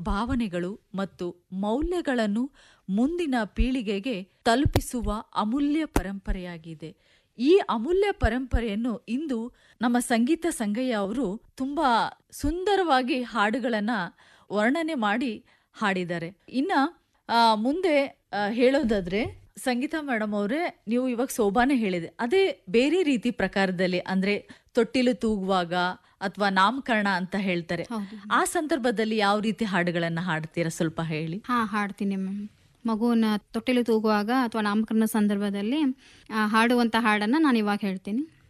ಭಾವನೆಗಳು ಮತ್ತು ಮೌಲ್ಯಗಳನ್ನು ಮುಂದಿನ ಪೀಳಿಗೆಗೆ ತಲುಪಿಸುವ ಅಮೂಲ್ಯ ಪರಂಪರೆಯಾಗಿದೆ ಈ ಅಮೂಲ್ಯ ಪರಂಪರೆಯನ್ನು ಇಂದು ನಮ್ಮ ಸಂಗೀತ ಸಂಗಯ್ಯ ಅವರು ತುಂಬಾ ಸುಂದರವಾಗಿ ಹಾಡುಗಳನ್ನ ವರ್ಣನೆ ಮಾಡಿ ಹಾಡಿದ್ದಾರೆ ಇನ್ನ ಆ, ಮುಂದೆ ಆ, ಹೇಳೋದಾದ್ರೆ ಸಂಗೀತ ಮೇಡಮ್ ಅವರೇ ನೀವು ಇವಾಗ ಸೋಬಾನೆ ಹೇಳಿದೆ ಅದೇ ಬೇರೆ ರೀತಿ ಪ್ರಕಾರದಲ್ಲಿ ಅಂದ್ರೆ ತೊಟ್ಟಿಲು ತೂಗುವಾಗ ಅಥವಾ ನಾಮಕರಣ ಅಂತ ಹೇಳ್ತಾರೆ ಹೌದು ಆ ಸಂದರ್ಭದಲ್ಲಿ ಯಾವ ರೀತಿ ಹಾಡುಗಳನ್ನ ಹಾಡ್ತೀರಾ ಸ್ವಲ್ಪ ಹೇಳಿ ಹಾ ಹಾಡ್ತೀನಿ ಮ್ಯಾಮ್ ಮಗುವನ್ನ ತೊಟ್ಟಿಲು ತೂಗುವಾಗ ಅಥವಾ ನಾಮಕರಣ ಸಂದರ್ಭದಲ್ಲಿ ಆ, ಹಾಡುವಂತ ಹಾಡನ್ನ ನಾನು ಇವಾಗ ಹೇಳ್ತೀನಿ